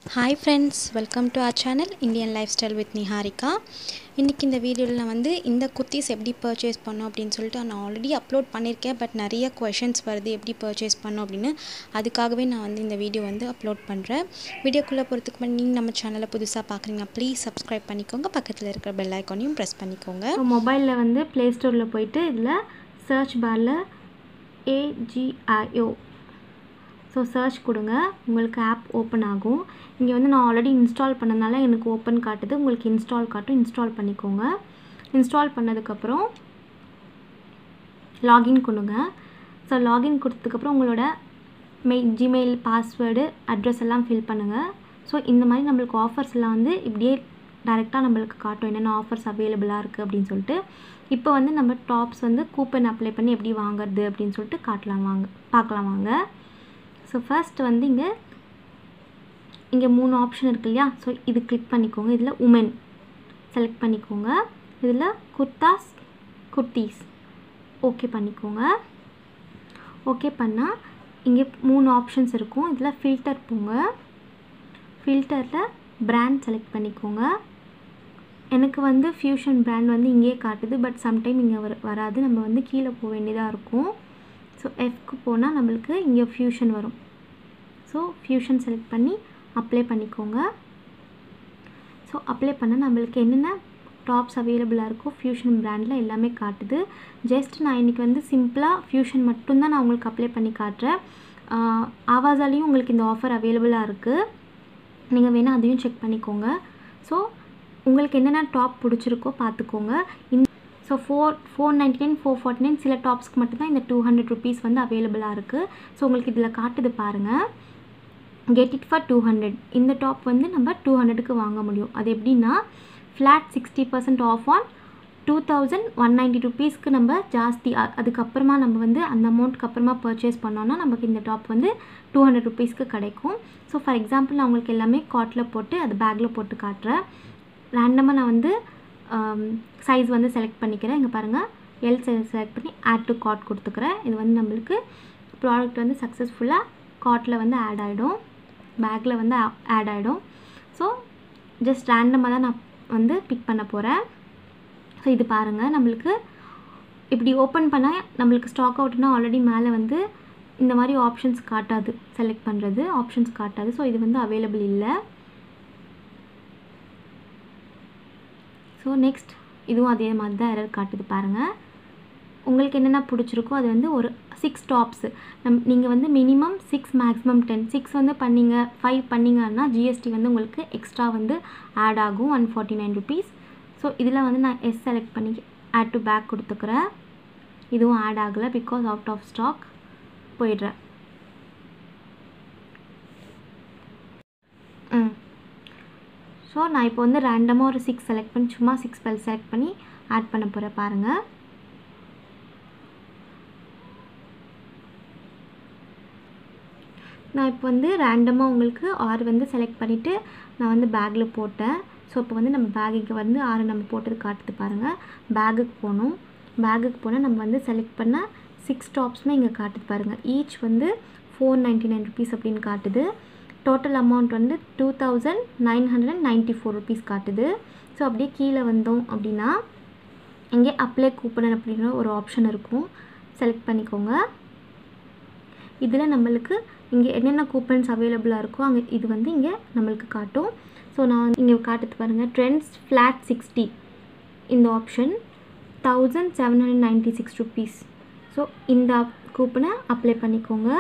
hi friends welcome to our channel Indian lifestyle with Niharika இன்றைக்கி இந்த வீடியோவில் நான் வந்து இந்த குர்த்திஸ் எப்படி பர்ச்சேஸ் பண்ணோம் அப்படின்னு சொல்லிட்டு நான் ஆல்ரெடி அப்லோட் பண்ணியிருக்கேன் பட் நிறைய கொஷின்ஸ் வருது எப்படி பர்ச்சேஸ் பண்ணோம் அப்படின்னு அதுக்காகவே நான் வந்து இந்த வீடியோ வந்து அப்லோட் பண்ணுறேன் வீடியோக்குள்ளே போகிறதுக்கு முன்னாடி நீங்கள் நம்ம சேனலை புதுசாக பார்க்குறீங்கன்னா ப்ளீஸ் சப்ஸ்கிரைப் பண்ணிக்கோங்க பக்கத்தில் இருக்கிற பெல் ஐக்கானையும் ப்ரெஸ் பண்ணிக்கோங்க ஸோ மொபைலில் வந்து ப்ளே ஸ்டோரில் போயிட்டு இதில் சர்ச் பாரில் ஏஜிஐஓ ஸோ சர்ச் கொடுங்க உங்களுக்கு ஆப் ஓப்பன் ஆகும் இங்கே வந்து நான் ஆல்ரெடி இன்ஸ்டால் பண்ணனால எனக்கு ஓப்பன் காட்டுது உங்களுக்கு இன்ஸ்டால் காட்டும் இன்ஸ்டால் பண்ணிக்கோங்க இன்ஸ்டால் பண்ணதுக்கப்புறம் லாகின் கொடுங்க ஸோ லாகின் கொடுத்ததுக்கப்புறம் உங்களோட மெய் ஜிமெயில் பாஸ்வேர்டு அட்ரஸ் எல்லாம் ஃபில் பண்ணுங்கள் ஸோ இந்த மாதிரி நம்மளுக்கு ஆஃபர்ஸ் எல்லாம் வந்து இப்படியே டேரெக்டாக நம்மளுக்கு காட்டும் என்னென்ன ஆஃபர்ஸ் அவைலபிளாக இருக்குது அப்படின்னு சொல்லிட்டு இப்போ வந்து நம்ம டாப்ஸ் வந்து கூப்பன் அப்ளை பண்ணி எப்படி வாங்குறது அப்படின்னு சொல்லிட்டு காட்டலாம் வாங்க பார்க்கலாம் வாங்க ஸோ ஃபர்ஸ்ட் வந்து இங்கே இங்கே மூணு ஆப்ஷன் இருக்கு இல்லையா ஸோ இது கிளிக் பண்ணிக்கோங்க இதில் உமன் செலக்ட் பண்ணிக்கோங்க இதில் குர்தாஸ் குர்த்தீஸ் ஓகே பண்ணிக்கோங்க ஓகே பண்ணால் இங்கே மூணு ஆப்ஷன்ஸ் இருக்கும் இதில் ஃபில்டர் போங்க ஃபில்டரில் பிராண்ட் செலக்ட் பண்ணிக்கோங்க எனக்கு வந்து ஃபியூஷன் பிராண்ட் வந்து இங்கேயே காட்டுது பட் சம்டைம் இங்கே வர வராது நம்ம வந்து கீழே போக வேண்டியதாக இருக்கும் ஸோ எஃப்க்கு போனால் நம்மளுக்கு இங்கே ஃபியூஷன் வரும் ஸோ ஃபியூஷன் செலக்ட் பண்ணி அப்ளை பண்ணிக்கோங்க ஸோ அப்ளை பண்ணால் நம்மளுக்கு என்னென்ன டாப்ஸ் அவைலபிளாக இருக்கோ ஃபியூஷன் பிராண்டில் எல்லாமே காட்டுது ஜஸ்ட் நான் இன்றைக்கி வந்து சிம்பிளாக ஃபியூஷன் மட்டும்தான் நான் உங்களுக்கு அப்ளை பண்ணி காட்டுறேன் ஆவாஸாலையும் உங்களுக்கு இந்த ஆஃபர் அவைலபிளாக இருக்குது நீங்கள் வேணால் அதையும் செக் பண்ணிக்கோங்க ஸோ உங்களுக்கு என்னென்ன டாப் பிடிச்சிருக்கோ பார்த்துக்கோங்க இந்த so four four ninety nine four forty nine சில டாப்ஸ்க்கு மட்டும்தான் இந்த டூ ஹண்ட்ரட் ருபீஸ் வந்து அவைலபிளாக இருக்குது ஸோ உங்களுக்கு இதில் காட்டுது பாருங்கள் get it for two hundred இந்த டாப் வந்து நம்ம டூ ஹண்ட்ரடுக்கு வாங்க முடியும் அது எப்படின்னா flat sixty percent off on two thousand one ninety ருபீஸ்க்கு நம்ம ஜாஸ்தி அ- அதுக்கப்புறமா நம்ம வந்து அந்த அமௌண்ட்க்கு அப்புறமா பர்ச்சேஸ் பண்ணோன்னா நமக்கு இந்த டாப் வந்து டூ ஹண்ட்ரட் ருபீஸ்க்கு கிடைக்கும் ஸோ ஃபார் எக்ஸாம்பிள் நான் உங்களுக்கு எல்லாமே காட்டில் போட்டு அது பேக்கில் போட்டு காட்டுறேன் ரேண்டமாக நான் வந்து சைஸ் வந்து செலக்ட் பண்ணிக்கிறேன் இங்கே பாருங்கள் எல் சைஸ் செலக்ட் பண்ணி ஆட் டு காட் கொடுத்துக்கிறேன் இது வந்து நம்மளுக்கு ப்ராடக்ட் வந்து சக்ஸஸ்ஃபுல்லாக காட்டில் வந்து ஆட் ஆகிடும் பேக்கில் வந்து ஆட் ஆகிடும் ஸோ ஜஸ்ட் ரேண்டமாக தான் நான் வந்து பிக் பண்ண போகிறேன் ஸோ இது பாருங்கள் நம்மளுக்கு இப்படி ஓப்பன் பண்ணால் நம்மளுக்கு ஸ்டாக் அவுட்னா ஆல்ரெடி மேலே வந்து இந்த மாதிரி ஆப்ஷன்ஸ் காட்டாது செலக்ட் பண்ணுறது ஆப்ஷன்ஸ் காட்டாது ஸோ இது வந்து அவைலபிள் இல்லை ஸோ நெக்ஸ்ட் இதுவும் அதே மாதிரி தான் எரர் காட்டுது பாருங்கள் உங்களுக்கு என்னென்ன பிடிச்சிருக்கோ அது வந்து ஒரு சிக்ஸ் டாப்ஸு நம் நீங்கள் வந்து minimum six maximum ten six வந்து பண்ணீங்க ஃபைவ் பண்ணீங்கன்னா ஜிஎஸ்டி வந்து உங்களுக்கு எக்ஸ்ட்ரா வந்து ஆட் ஆகும் one forty nine rupees so இதில் வந்து நான் எஸ் செலக்ட் பண்ணி ஆட் டு பேக் கொடுத்துக்கிறேன் இதுவும் ஆட் ஆகலை பிகாஸ் அவுட் ஆஃப் ஸ்டாக் போயிடுறேன் ம் ஸோ நான் இப்போ வந்து ரேண்டமாக ஒரு சிக்ஸ் செலக்ட் பண்ணி சும்மா சிக்ஸ் பெல் செலக்ட் பண்ணி ஆட் பண்ண போகிறேன் பாருங்கள் நான் இப்போ வந்து ரேண்டமாக உங்களுக்கு ஆறு வந்து செலக்ட் பண்ணிவிட்டு நான் வந்து பேக்கில் போட்டேன் ஸோ இப்போ வந்து நம்ம பேக்குக்கு வந்து ஆறு நம்ம போட்டது காட்டுது பாருங்கள் பேக்குக்கு போகணும் பேக்குக்கு போனால் நம்ம வந்து செலக்ட் பண்ண சிக்ஸ் டாப்ஸுமே இங்கே காட்டுது பாருங்கள் ஈச் வந்து ஃபோர் நைன்ட்டி நைன் ருபீஸ் அப்படின்னு காட்டுது டோட்டல் அமௌண்ட் வந்து two thousand nine hundred and ninety four rupees காட்டுது ஸோ அப்படியே கீழே வந்தோம் அப்படின்னா இங்கே அப்ளை கூப்பன் அப்படின்ற ஒரு ஆப்ஷன் இருக்கும் செலக்ட் பண்ணிக்கோங்க இதில் நம்மளுக்கு இங்கே என்னென்ன கூப்பன்ஸ் அவைலபிளாக இருக்கோ அங்கே இது வந்து இங்கே நம்மளுக்கு காட்டும் ஸோ நான் இங்கே காட்டுது பாருங்கள் ட்ரெண்ட்ஸ் ஃப்ளாட் சிக்ஸ்டி இந்த option thousand seven hundred ninety six rupees so இந்த கூப்பனை அப்ளை பண்ணிக்கோங்க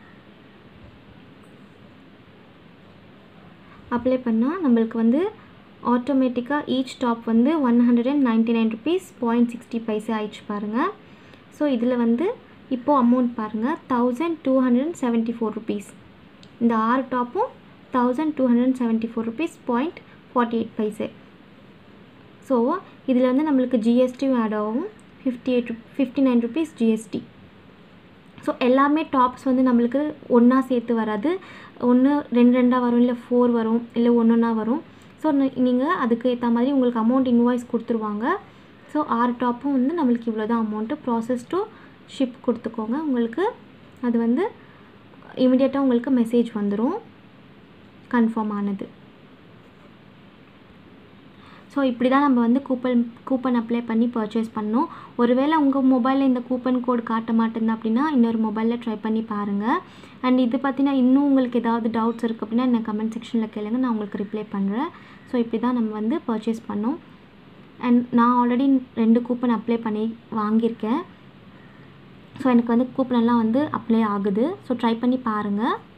அப்ளை பண்ணால் நம்மளுக்கு வந்து ஆட்டோமேட்டிக்காக ஈச் டாப் வந்து one hundred and ninety nine rupees point sixty paise ஆயிடுச்சு பாருங்கள் ஸோ இதில் வந்து இப்போது அமௌண்ட் பாருங்கள் thousand two hundred and seventy four rupees இந்த ஆறு டாப்பும் thousand two hundred and seventy four rupees point forty eight paise so இதில் வந்து நம்மளுக்கு ஜிஎஸ்டியும் ஆட் ஆகும் fifty eight fifty nine rupees GST so எல்லாமே டாப்ஸ் வந்து நம்மளுக்கு ஒன்றா சேர்த்து வராது ஒன்று ரெண்டு ரெண்டாக வரும் இல்லை ஃபோர் வரும் இல்லை ஒன்று ஒன்றா வரும் ஸோ நீங்கள் அதுக்கு ஏற்ற மாதிரி உங்களுக்கு அமௌண்ட் இன்வாய்ஸ் கொடுத்துருவாங்க ஸோ ஆறு டாப்பும் வந்து நம்மளுக்கு இவ்வளோ தான் அமௌண்ட்டு ப்ராசஸ் டு ஷிப் கொடுத்துக்கோங்க உங்களுக்கு அது வந்து இமிடியேட்டாக உங்களுக்கு மெசேஜ் வந்துடும் கன்ஃபார்ம் ஆனது ஸோ இப்படி தான் நம்ம வந்து கூப்பன் கூப்பன் அப்ளை பண்ணி பர்ச்சேஸ் பண்ணோம் ஒருவேளை உங்கள் மொபைலில் இந்த கூப்பன் கோட் காட்ட மாட்டேங்குது அப்படின்னா இன்னொரு மொபைலில் ட்ரை பண்ணி பாருங்கள் அண்ட் இது பார்த்தீங்கன்னா இன்னும் உங்களுக்கு ஏதாவது டவுட்ஸ் இருக்குது அப்படின்னா என்ன கமெண்ட் செக்ஷனில் கேளுங்க நான் உங்களுக்கு ரிப்ளை பண்ணுறேன் ஸோ இப்படி தான் நம்ம வந்து பர்ச்சேஸ் பண்ணோம் அண்ட் நான் ஆல்ரெடி ரெண்டு கூப்பன் அப்ளை பண்ணி வாங்கியிருக்கேன் ஸோ எனக்கு வந்து கூப்பன் எல்லாம் வந்து அப்ளை ஆகுது ஸோ ட்ரை பண்ணி பாருங்கள்